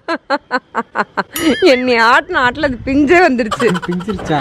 என்னை ஆட்டின ஆட்டில் அது பிஞ்சே வந்துருச்சு பிஞ்சிருச்சா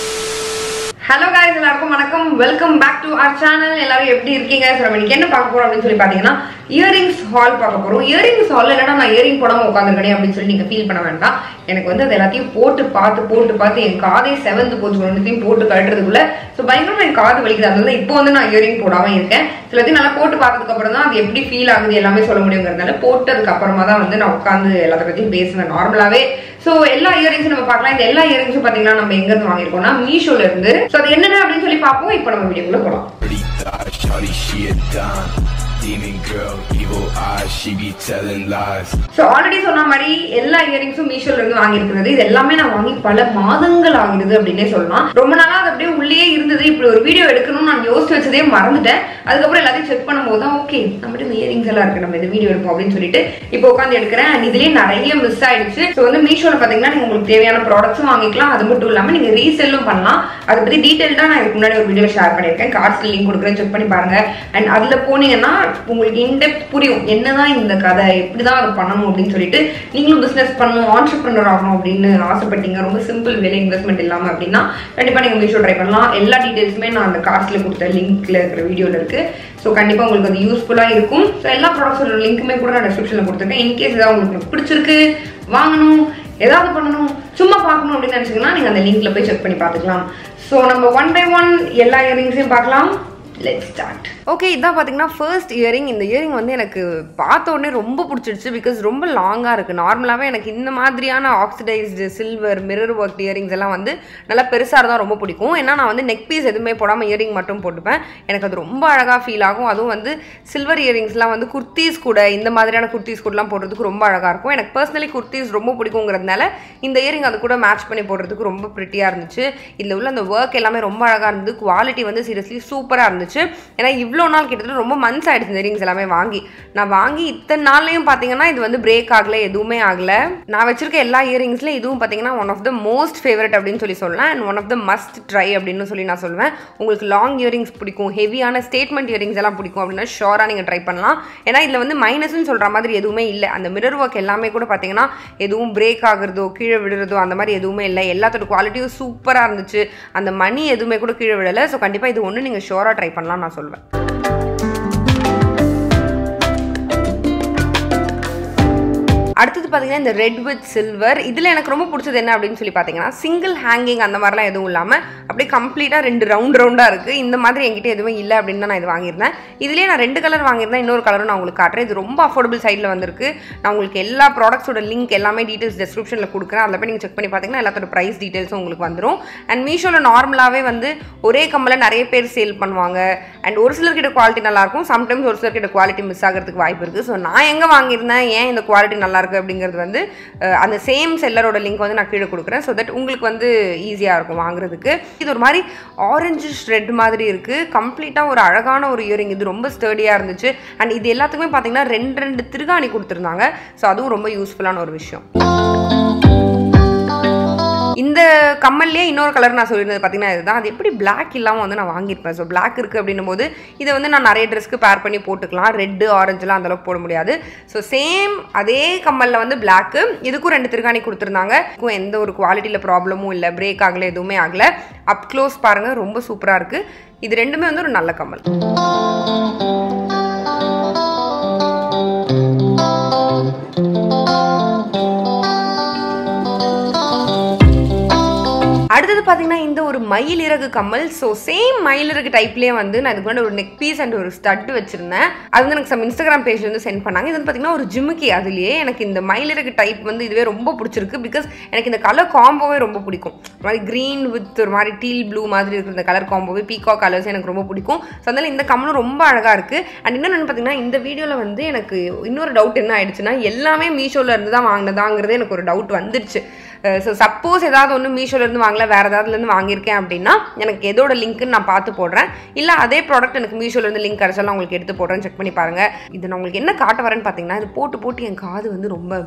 ஹலோ guys எல்லாருக்கும் வணக்கம் welcome back to our channel எல்லாரும் எப்படி இருக்கீங்க So, நம்ம இன்னைக்கு என்ன பார்க்க போறோம் அப்படின்னு சொல்லி பாத்தீங்கன்னா இயரிங்ஸ் ஹால் பார்க்க போறோம் இயரிங்ஸ் ஹால் என்னடா நான் இயரிங் போடாம உட்காந்துருக்கேன் அப்படின்னு சொல்லி நீங்க ஃபீல் பண்ண வேண்டாம் எனக்கு வந்து அது எல்லாத்தையும் போட்டு பார்த்து போட்டு பார்த்து என் காதே செவந்து போச்சு ஒன்றுத்தையும் போட்டு கட்டுறதுக்குள்ள ஸோ பயங்கரமா என் காது வலிக்குது அதனால இப்போ வந்து நான் இயரிங் போடாம இருக்கேன் சிலத்தையும் நல்லா போட்டு பார்த்ததுக்கு அப்புறம் தான் அது எப்படி ஃபீல் ஆகுது எல்லாமே சொல்ல முடியுங்கிறதுனால போட்டதுக்கு அப்புறமா தான் வந்து நான் உட்காந்து எல்லாத்த பத்தியும் பேசுவேன் நார்மலாவே சோ எல்லா இயரிங்ஸும் நம்ம பார்க்கலாம் இந்த எல்லா இயரிங்ஸும் பாத்தீங்கன்னா நம்ம எங்க இருந்து வாங்கியிருக்கோம்னா மீஷோல இருந்து சோ அது என்னென்ன அப்படின்னு சொல்லி பார்ப்போம் இப்போ நம்ம வீடியோக்குள்ள போலாம் Pretty thighs, shawty, she a dime. Demon girl, evil eyes, she be telling lies. So already சொன்ன மாதிரி எல்லா இயரிங்ஸும் மீஷோல இருந்து வாங்கியிருக்கிறது இது எல்லாமே நான் வாங்கி பல மாதங்கள் ஆகிடுது அப்படின்னே சொல்லலாம் ரொம்ப நாளா அது அப்படியே உள்ளே இருந்தது இப்படி ஒரு வீடியோ எடுக்கணும்னு நான் யோசிச்சு வச்சதே மறந்துட்டேன் அதுக்கப்புறம் எல்லாத்தையும் செக் பண்ணும்போது தான் ஓகே நம்மகிட்ட இந்த இயரிங்ஸ் எல்லாம் இருக்கு நம்ம இந்த வீடியோ எடுப்போம் அப்படின்னு சொல்லிட்டு இப்போ உட்காந்து எடுக்கிறேன் அண்ட் இதுலயே நிறைய மிஸ் ஆயிடுச்சு ஸோ வந்து மீஷோல பாத்தீங்கன்னா நீங்க உங்களுக்கு தேவையான ப்ராடக்ட்ஸும் வாங்கிக்கலாம் அது மட்டும் இல்லாம நீங்க ரீசெல்லும் பண்ணலாம் அதை பத்தி டீடைல்டா நான் இதுக்கு முன்னாடி ஒரு வீடியோ ஷேர் பண்ணியிருக்கேன் கார்ட்ஸ்ல லிங்க் கொடுக்குறேன் செக் பண்ணி பாருங்க அண்ட் அதுல போனீங்கன்னா உங்களுக்கு இன்டெப்த் புரியும் என்னதான் இந்த கதை எப்படிதான் அதை பண்ணணும் அப்படின்னு சொல்லிட்டு நீங்களும் பிசினஸ் பண்ணணும் ஆண்டர்பிரினர் ஆகணும் அப்படின்னு ஆசைப்பட்டீங்க ரொம்ப சிம்பிள் வேலை இன்வெஸ்ட்மெண்ட் இல்லாம அப்படின்னா கண்டிப்பா நீங்க மீஷோ ட்ரை பண்ணலாம் எல்லா டீடைல்ஸுமே நான் அந்த கார்ட்ஸ்ல கொடுத்த லிங்க்ல இருக்கிற வீடியோல இருக்கு ஸோ கண்டிப்பா உங்களுக்கு அது யூஸ்ஃபுல்லா இருக்கும் ஸோ எல்லா ப்ராடக்ட்ஸோட லிங்க்குமே கூட நான் டிஸ்கிரிப்ஷன்ல கொடுத்துருக்கேன் இன்கேஸ் ஏதாவது உங்களுக்கு பிடிச்சிருக்கு வாங்கணும் ஏதாவது பண்ணணும் சும்மா பார்க்கணும் அப்படின்னு நினைச்சீங்கன்னா நீங்க அந்த லிங்க்ல போய் செக் பண்ணி பார்த்துக்கலாம் ஸோ நம்ம ஒன் பை ஒன் எல்லா இயரிங்ஸையும் பார்க்கலாம் லெட் ஸ்டார்ட் ஓகே இதான் பார்த்தீங்கன்னா ஃபர்ஸ்ட் இயரிங் இந்த இயரிங் வந்து எனக்கு பார்த்த உடனே ரொம்ப பிடிச்சிருச்சு பிகாஸ் ரொம்ப லாங்காக இருக்குது நார்மலாகவே எனக்கு இந்த மாதிரியான oxidised silver mirror work earrings எல்லாம் வந்து நல்லா பெருசாக இருந்தால் ரொம்ப பிடிக்கும் ஏன்னா நான் வந்து நெக் பீஸ் எதுவுமே போடாமல் இயரிங் மட்டும் போட்டுப்பேன் எனக்கு அது ரொம்ப அழகாக ஃபீல் ஆகும் அதுவும் வந்து சில்வர் இயரிங்ஸ்லாம் வந்து குர்த்தீஸ் கூட இந்த மாதிரியான குர்த்தீஸ் கூடலாம் போடுறதுக்கு ரொம்ப அழகாக இருக்கும் எனக்கு பர்சனலி குர்த்தீஸ் ரொம்ப பிடிக்குங்கிறதுனால இந்த இயரிங் அது கூட மேட்ச் பண்ணி போடுறதுக்கு ரொம்ப ப்ரிட்டியாக இருந்துச்சு இதில் உள்ள அந்த ஒர்க் எல்லாமே ரொம்ப அழகாக இருந்தது குவாலிட்டி வந்து சீரியஸ்லி சூப்பராக இருந்துச்சு ஏன்னா இவ்வளோ நாள் கிட்டத்தட்ட ரொம்ப மந்த்ஸ் ஆயிடுச்சு இந்த இயரிங்ஸ் எல்லாமே வாங்கி நான் வாங்கி இத்தனை நாள்லையும் பார்த்தீங்கன்னா இது வந்து பிரேக் ஆகல எதுவுமே ஆகல நான் வச்சிருக்க எல்லா இயரிங்ஸ்லையும் இதுவும் பார்த்தீங்கன்னா one of the most favourite அப்படின்னு சொல்லி சொல்லலாம் and one of the must try அப்படின்னு சொல்லி நான் சொல்லுவேன் உங்களுக்கு லாங் இயரிங்ஸ் பிடிக்கும் ஹெவியான ஸ்டேட்மெண்ட் இயரிங்ஸ் எல்லாம் பிடிக்கும் அப்படின்னா ஷோராக நீங்கள் ட்ரை பண்ணலாம் ஏன்னா இதில் வந்து மைனஸ்னு சொல்கிற மாதிரி எதுவுமே இல்லை அந்த மிரர் ஒர்க் எல்லாமே கூட பார்த்தீங்கன்னா எதுவும் பிரேக் ஆகுறதோ கீழே விடுறதோ அந்த மாதிரி எதுவுமே இல்லை எல்லாத்தோட குவாலிட்டியும் சூப்பராக இருந்துச்சு அந்த மணி எதுவுமே கூட கீழே விடலை ஸோ கண்டிப்பாக இது ஒன்று நீங்கள் ஷோராக ட்ரை பண்ணலாம் நான் சொல்லுவேன் அடுத்தது பார்த்தீங்கன்னா இந்த ரெட் வித் சில்வர் இதில் எனக்கு ரொம்ப பிடிச்சது என்ன அப்படின்னு சொல்லி பார்த்தீங்கன்னா சிங்கிள் ஹேங்கிங் அந்த மாதிரிலாம் எதுவும் இல்லாமல் அப்படியே கம்ப்ளீட்டாக ரெண்டு ரவுண்ட் ரவுண்டாக இருக்குது இந்த மாதிரி என்கிட்ட எதுவும் இல்லை அப்படின்னு தான் நான் இது வாங்கியிருந்தேன் இதுலேயே நான் ரெண்டு கலர் வாங்கியிருந்தேன் இன்னொரு கலரும் நான் உங்களுக்கு காட்டுறேன் இது ரொம்ப அஃபோர்டபுள் சைடில் வந்திருக்கு நான் உங்களுக்கு எல்லா ப்ராடக்ட்ஸோட லிங்க் எல்லாமே டீட்டெயில்ஸ் டிஸ்கிரிப்ஷனில் கொடுக்குறேன் அதில் போய் நீங்கள் செக் பண்ணி பார்த்தீங்கன்னா எல்லாத்தோட ப்ரைஸ் டீட்டெயில்ஸும் உங்களுக்கு வந்துடும் அண்ட் மீஷோவில் நார்மலாகவே வந்து ஒரே கம்மலை நிறைய பேர் சேல் பண்ணுவாங்க அண்ட் ஒரு சிலர்கிட்ட குவாலிட்டி நல்லாயிருக்கும் சம்டைம்ஸ் ஒரு சிலர்கிட்ட குவாலிட்டி மிஸ் ஆகிறதுக்கு வாய்ப்பு இருக்குது ஸோ நான் எங்கே வாங்கியிருந்தேன் ஏன் இந்த குவாலிட்டி நல்லா இருக்கு அப்படிங்கிறது வந்து அஹ், அந்த சேம் செல்லரோட லிங்க் வந்து நான் கீழே கொடுக்குறேன் ஸோ தட் உங்களுக்கு வந்து ஈஸியாக இருக்கும் வாங்குறதுக்கு இது ஒரு மாதிரி ஆரஞ்சு ரெட் மாதிரி இருக்குது கம்ப்ளீட்டாக ஒரு அழகான ஒரு இயரிங் இது ரொம்ப ஸ்டர்டியாக இருந்துச்சு அண்ட் இது எல்லாத்துக்குமே பார்த்தீங்கன்னா ரெண்டு ரெண்டு திருகாணி கொடுத்துருந்தாங்க ஸோ அதுவும் ரொம்ப யூஸ்ஃபுல்லான ஒரு விஷயம் இந்த கம்மல்லே இன்னொரு கலர் நான் சொல்லியிருந்தது பார்த்தீங்கன்னா இதுதான் அது எப்படி பிளாக் இல்லாமல் வந்து நான் வாங்கியிருப்பேன் ஸோ பிளாக் இருக்குது அப்படின்னும் போது இதை வந்து நான் நிறைய ட்ரெஸ்க்கு பேர் பண்ணி போட்டுக்கலாம் ரெட்டு ஆரஞ்சுலாம் அந்தளவுக்கு போட முடியாது ஸோ சேம் அதே கம்மலில் வந்து பிளாக்கு இதுக்கும் ரெண்டு திருகாணி கொடுத்துருந்தாங்க இதுக்கும் எந்த ஒரு குவாலிட்டியில் ப்ராப்ளமும் இல்லை பிரேக் ஆகலை எதுவுமே ஆகலை அப் க்ளோஸ் பாருங்கள் ரொம்ப சூப்பராக இருக்குது இது ரெண்டுமே வந்து ஒரு நல்ல கம்மல் அடுத்தது பார்த்தீங்கன்னா இந்த ஒரு மயில் இறகு கம்மல் ஸோ சேம் மயில் இறகு டைப்லேயே வந்து நான் இதுக்கு முன்னாடி ஒரு நெக் பீஸ் அண்ட் ஒரு ஸ்டட் வச்சிருந்தேன் அது வந்து எனக்கு சம் இன்ஸ்டாகிராம் பேஜ் வந்து சென்ட் பண்ணாங்க இது வந்து பார்த்தீங்கன்னா ஒரு ஜிம்முக்கி அதுலேயே எனக்கு இந்த மயில் இறகு டைப் வந்து இதுவே ரொம்ப பிடிச்சிருக்கு பிகாஸ் எனக்கு இந்த கலர் காம்போவே ரொம்ப பிடிக்கும் ஒரு மாதிரி க்ரீன் வித் ஒரு மாதிரி டீல் ப்ளூ மாதிரி இருக்கிற இந்த கலர் காம்போவே பீகா கலர்ஸ் எனக்கு ரொம்ப பிடிக்கும் ஸோ அதனால இந்த கம்மலும் ரொம்ப அழகாக இருக்குது அண்ட் இன்னொன்று பார்த்தீங்கன்னா இந்த வீடியோவில் வந்து எனக்கு இன்னொரு டவுட் என்ன ஆயிடுச்சுன்னா எல்லாமே மீஷோவில் இருந்து தான் வாங்கினதாங்கிறது எனக்கு ஒரு டவுட் வந்துடுச்சு ஸோ சப்போஸ் ஏதாவது ஒன்று மீஷோலேருந்து வாங்கல வேறு ஏதாவதுலேருந்து வாங்கியிருக்கேன் அப்படின்னா எனக்கு எதோட லிங்க்குன்னு நான் பார்த்து போடுறேன் இல்லை அதே ப்ராடக்ட் எனக்கு மீஷோலேருந்து லிங்க் கிடச்சாலும் உங்களுக்கு எடுத்து போடுறேன் செக் பண்ணி பாருங்கள் இது நான் உங்களுக்கு என்ன காட்ட வரேன்னு பார்த்தீங்கன்னா இது போட்டு போட்டு என் காது வந்து ரொம்ப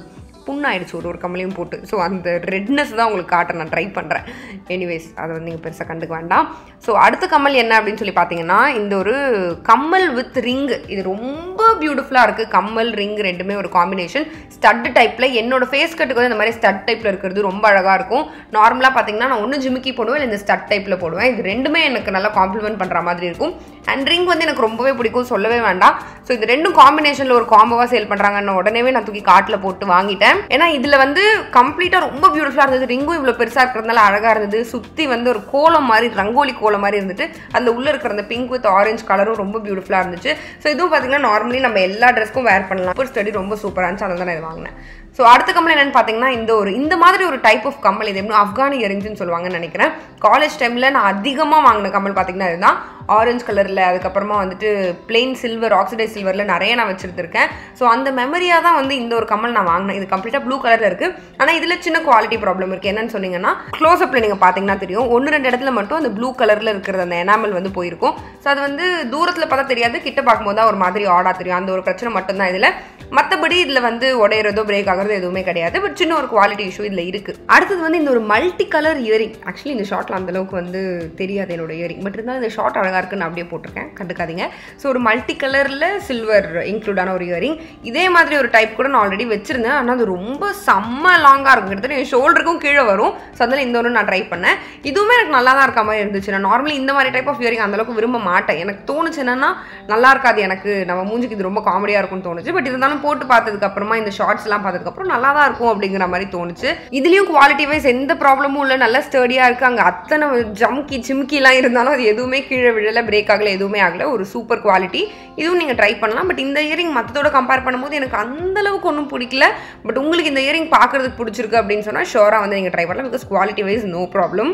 புண்ணாயிடுச்சு ஒரு ஒரு கம்மலையும் போட்டு ஸோ அந்த ரெட்னஸ் தான் உங்களுக்கு காட்ட நான் ட்ரை பண்ணுறேன் எனிவேஸ் அதை வந்து நீங்கள் பெருசாக கண்டுக்க வேண்டாம் ஸோ அடுத்த கம்மல் என்ன அப்படின்னு சொல்லி பார்த்தீங்கன்னா இந்த ஒரு கம்மல் வித் ரிங் இது ரொம்ப பியூட்டிஃபுல்லாக இருக்குது கம்மல் ரிங் ரெண்டுமே ஒரு காம்பினேஷன் ஸ்டட் டைப்பில் என்னோட ஃபேஸ் கட்டுக்கு வந்து இந்த மாதிரி ஸ்டட் டைப்பில் இருக்கிறது ரொம்ப அழகாக இருக்கும் நார்மலாக பார்த்தீங்கன்னா நான் ஒன்று ஜிமிக்கி போடுவேன் இல்லை இந்த ஸ்டட் டைப்பில் போடுவேன் இது ரெண்டுமே எனக்கு நல்லா காம்ப்ளிமெண்ட் பண்ணுற மாதிரி இருக்கும் அண்ட் ரிங் வந்து எனக்கு ரொம்பவே பிடிக்கும் சொல்லவே வேண்டாம் ஸோ இது ரெண்டும் காம்பினேஷனில் ஒரு காம்போவாக சேல் பண்ணுறாங்கன்னு உடனே நான் தூக்கி காட்டில் போட்டு வாங்கிட்டேன் ஏன்னா இதில் வந்து கம்ப்ளீட்டாக ரொம்ப பியூட்டிஃபுல்லாக இருந்தது ரிங்கும் இவ்வளோ பெருசாக இருக்கிறதுனால அழகாக இருந்தது சுற்றி வந்து ஒரு கோலம் மாதிரி ரங்கோலி கோலம் மாதிரி இருந்துட்டு அதில் உள்ளே இருக்கிற அந்த பிங்க் வித் ஆரஞ்சு கலரும் ரொம்ப பியூட்டிஃபுல்லாக இருந்துச்சு ஸோ இதுவும் பார்த்தீங்கன்னா நார்மலி நம்ம எல்லா ட்ரெஸ்க்கும் வேர் பண்ணலாம் ஒரு ஸ்டடி ரொம்ப சூப்பராக இருந்துச்சு அதனால தான் நான் இது வாங்கினேன் ஸோ அடுத்த கம்மல் என்னன்னு பார்த்தீங்கன்னா இந்த ஒரு இந்த மாதிரி ஒரு டைப் ஆஃப் கம்மல் இது எப்படி ஆப்கானி இயரிங்ஸ்னு சொல்லுவாங்கன்னு நினைக்கிறேன் காலேஜ் டைமில் நான் அதிகமாக வாங்கின கம்மல் பார்த்தீங்கன்னா இதுதான் ஆரஞ்சு கலரில் அதுக்கப்புறமா வந்துட்டு பிளெயின் சில்வர் ஆக்சிடைஸ் சில்வரில் நிறைய நான் வச்சுருந்துருக்கேன் ஸோ அந்த மெமரியாக தான் வந்து இந்த ஒரு கம்மல் நான் வாங்கினேன் இது கம்ப்ளீட்டாக ப்ளூ கலரில் இருக்குது ஆனால் இதில் சின்ன குவாலிட்டி ப்ராப்ளம் இருக்குது என்னன்னு சொன்னீங்கன்னா க்ளோஸ்அப்பில் நீங்கள் பார்த்தீங்கன்னா தெரியும் ஒன்று ரெண்டு இடத்துல மட்டும் அந்த ப்ளூ கலரில் இருக்கிற அந்த எனாமல் வந்து போயிருக்கும் ஸோ அது வந்து தூரத்தில் பார்த்தா தெரியாது கிட்ட பார்க்கும்போது தான் ஒரு மாதிரி ஆடாக தெரியும் அந்த ஒரு பிரச்சனை மட்டும்தான் இதில் மற்றபடி இதில் வந்து உடையிறதோ பிரேக் ஆகுறதோ எதுவுமே கிடையாது பட் சின்ன ஒரு குவாலிட்டி இஷ்யூ இதில் இருக்குது அடுத்தது வந்து இந்த ஒரு மல்டி கலர் இயரிங் ஆக்சுவலி இந்த ஷார்ட்டில் அந்த அளவுக்கு வந்து தெரியாது என்னோட இயரிங் பட் இருந்தாலும் இந்த ஷார்ட் அழகாக இருக்குன்னு நான் அப்படியே போட்டிருக்கேன் கண்டுக்காதீங்க ஸோ ஒரு மல்டி கலரில் சில்வர் இன்க்ளூடான ஒரு இயரிங் இதே மாதிரி ஒரு டைப் கூட நான் ஆல்ரெடி வச்சிருந்தேன் ஆனால் அது ரொம்ப செம்ம லாங்காக இருக்கும் கிட்டத்தட்ட என் ஷோல்டருக்கும் கீழே வரும் ஸோ அதனால் இந்த ஒன்று நான் ட்ரை பண்ணேன் இதுவுமே எனக்கு நல்லா தான் இருக்க மாதிரி இருந்துச்சு நான் நார்மலி இந்த மாதிரி டைப் ஆஃப் இயரிங் அந்தளவுக்கு விரும்ப மாட்டேன் எனக்கு தோணுச்சு என்னன்னா நல்லா இருக்காது எனக்கு நம்ம மூஞ்சிக்கு இது ரொம்ப காமெடியாக இருக்கும்னு தோணுச்சு பட் இருந்தாலும் போட்டு பார்த்ததுக்கு அப்புறமா இந்த ஷார்ட்ஸ் எல்லாம் பார்த்ததுக்கு அப்புறம் நல்லா தான் இருக்கும் அப்படிங்கிற மாதிரி தோணுச்சு இதுலயும் குவாலிட்டி வைஸ் எந்த ப்ராப்ளமும் இல்லை நல்ல ஸ்டடியா இருக்கு அங்க அத்தனை ஜம்கி சிம்கிலாம் இருந்தாலும் அது எதுவுமே கீழே விழல பிரேக் ஆகல எதுவுமே ஆகல ஒரு சூப்பர் குவாலிட்டி இதுவும் நீங்க ட்ரை பண்ணலாம் பட் இந்த இயரிங் மற்றதோட கம்பேர் பண்ணும்போது எனக்கு அந்த அளவுக்கு ஒன்றும் பிடிக்கல பட் உங்களுக்கு இந்த இயரிங் பார்க்கறதுக்கு பிடிச்சிருக்கு அப்படின்னு சொன்னா ஷோரா வந்து நீங்க ட்ரை பண்ணலாம் because quality wise no problem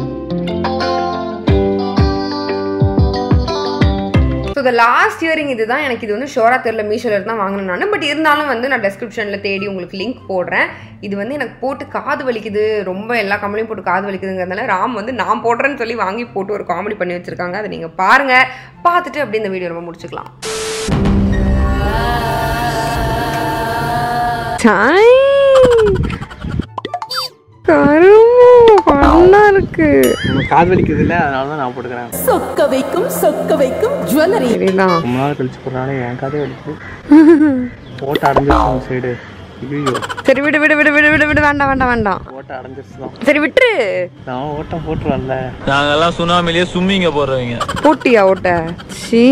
so the last earring இதுதான் எனக்கு இது வந்து ஷோரா தெரியல மீஷோவில் தான் வாங்கினேன் நான் பட் இருந்தாலும் வந்து நான் டெஸ்கிரிப்ஷனில் தேடி உங்களுக்கு லிங்க் போடுறேன் இது வந்து எனக்கு போட்டு காது வலிக்குது ரொம்ப எல்லா கம்பெனியும் போட்டு காது வலிக்குதுங்கிறதுனால ராம் வந்து நான் போடுறேன்னு சொல்லி வாங்கி போட்டு ஒரு காமெடி பண்ணி வச்சிருக்காங்க அதை நீங்கள் பாருங்கள் பார்த்துட்டு அப்படியே இந்த வீடியோ நம்ம முடிச்சுக்கலாம் கரும்பு இருக்கு நம்ம காது வலிக்குது இல்லை அதனால தான் நான் போட்டுக்கிறேன் சொக்க வைக்கும் சொக்க வைக்கும் ஜுவல்லரி சரிதான் ரொம்ப நாள் கழிச்சு போடுறனால என் காதே வலிக்குது ஓட்ட அடைஞ்சிருச்சு சைடு ஐயோ சரி விடு விடு விடு விடு விடு விடு வேண்டாம் வேண்டாம் வேண்டாம் ஓட்ட அடைஞ்சிருச்சு தான் சரி விட்டுரு நான் ஓட்டம் போட்டுருவல்ல நாங்கெல்லாம் சுனாமிலேயே ஸ்விம்மிங்க போடுறவங்க போட்டியா ஓட்ட சீ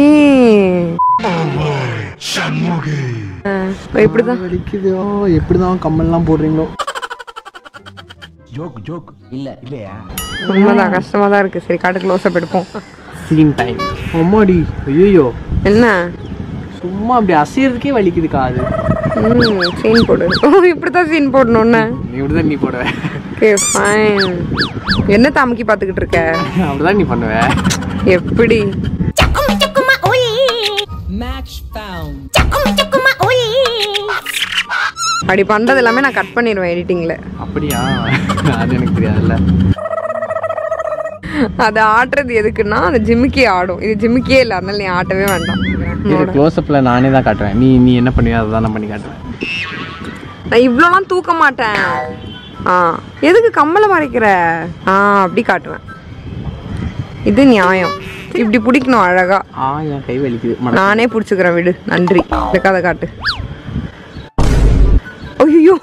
ஆ, இப்படிதான் வலிக்குது எப்படி தான் கம்மல்லாம் போடுறீங்களோ உண்மைதான் கஷ்டமா தான் இருக்கு சரி காட்டு க்ளோஸ் அப் எடுப்போம் சீன் டைம் அம்மாடி ஐயோ என்ன சும்மா அப்படி அசையறதுக்கே வலிக்குது காது ம் சீன் போடு ஓ இப்படிதான் சீன் போடணும்னு நீ இப்படிதான் நீ போடுவ ஓகே ஃபைன் என்ன தாமக்கி பார்த்துக்கிட்டு இருக்க அப்படிதான் நீ பண்ணுவ எப்படி மேட்ச் ஃபவுண்ட் அப்படி பண்றது எல்லாமே நான் கட் பண்ணிடுவேன் எடிட்டிங்ல அப்படியா அது எனக்கு தெரியாதுல்ல அது ஆட்டுறது எதுக்குன்னா அந்த ஜிம்மிக்கே ஆடும் இது ஜிம்மிக்கே இல்லை அதனால நீ ஆட்டவே வேண்டாம் இது க்ளோஸ்அப்பில் நானே தான் காட்டுவேன் நீ நீ என்ன பண்ணுவியோ அதை தான் நான் பண்ணி காட்டுவேன் நான் இவ்வளோலாம் தூக்க மாட்டேன் ஆ எதுக்கு கம்மலை மறைக்கிற ஆ அப்படி காட்டுவேன் இது நியாயம் இப்படி பிடிக்கணும் அழகா ஆ என் கை வலிக்குது மட நானே பிடிச்சிக்கிறேன் விடு நன்றி இந்த கதை காட்டு ஐயோ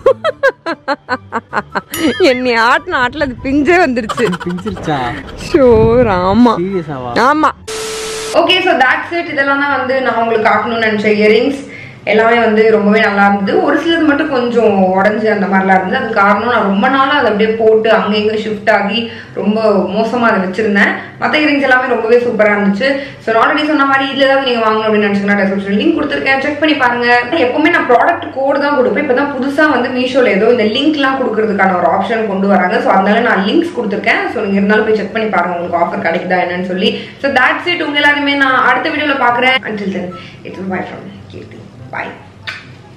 என்னை ஆட்டின ஆட்டில் அது பிஞ்சே வந்துருச்சு பிஞ்சிருச்சா ஷோ ராமா சீரியஸாவா ஆமா ஓகே ஸோ தட்ஸ் இட் இதெல்லாம் தான் வந்து நான் உங்களுக்கு காட்டணும்னு நினச்ச இயரிங்ஸ் எல்லாமே வந்து ரொம்பவே நல்லா இருந்தது ஒரு சிலது மட்டும் கொஞ்சம் உடஞ்சி அந்த மாதிரிலாம் இருந்தது அது காரணம் நான் ரொம்ப நாளாக அதை அப்படியே போட்டு அங்கே இங்கே ஷிஃப்ட் ஆகி ரொம்ப மோசமாக அதை வச்சிருந்தேன் மற்ற இயரிங்ஸ் எல்லாமே ரொம்பவே சூப்பராக இருந்துச்சு ஸோ நான் ஆல்ரெடி சொன்ன மாதிரி இதில் ஏதாவது நீங்கள் வாங்கணும் அப்படின்னு நினச்சிங்கன்னா டெஸ்கிரிப்ஷன் லிங்க் கொடுத்துருக்கேன் செக் பண்ணி பாருங்க எப்பவுமே நான் ப்ராடக்ட் கோடு தான் கொடுப்பேன் இப்போ தான் புதுசாக வந்து மீஷோவில் ஏதோ இந்த லிங்க்லாம் கொடுக்கறதுக்கான ஒரு ஆப்ஷன் கொண்டு வராங்க ஸோ அதனால நான் லிங்க்ஸ் கொடுத்துருக்கேன் ஸோ நீங்கள் இருந்தாலும் போய் செக் பண்ணி பாருங்க உங்களுக்கு ஆஃபர் கிடைக்குதா என்னன்னு சொல்லி ஸோ தட்ஸ் இட் உங்க எல்லாருமே நான் அடுத்த வீடியோவில் பார்க்குறேன் until then it's bye from Keerthi bye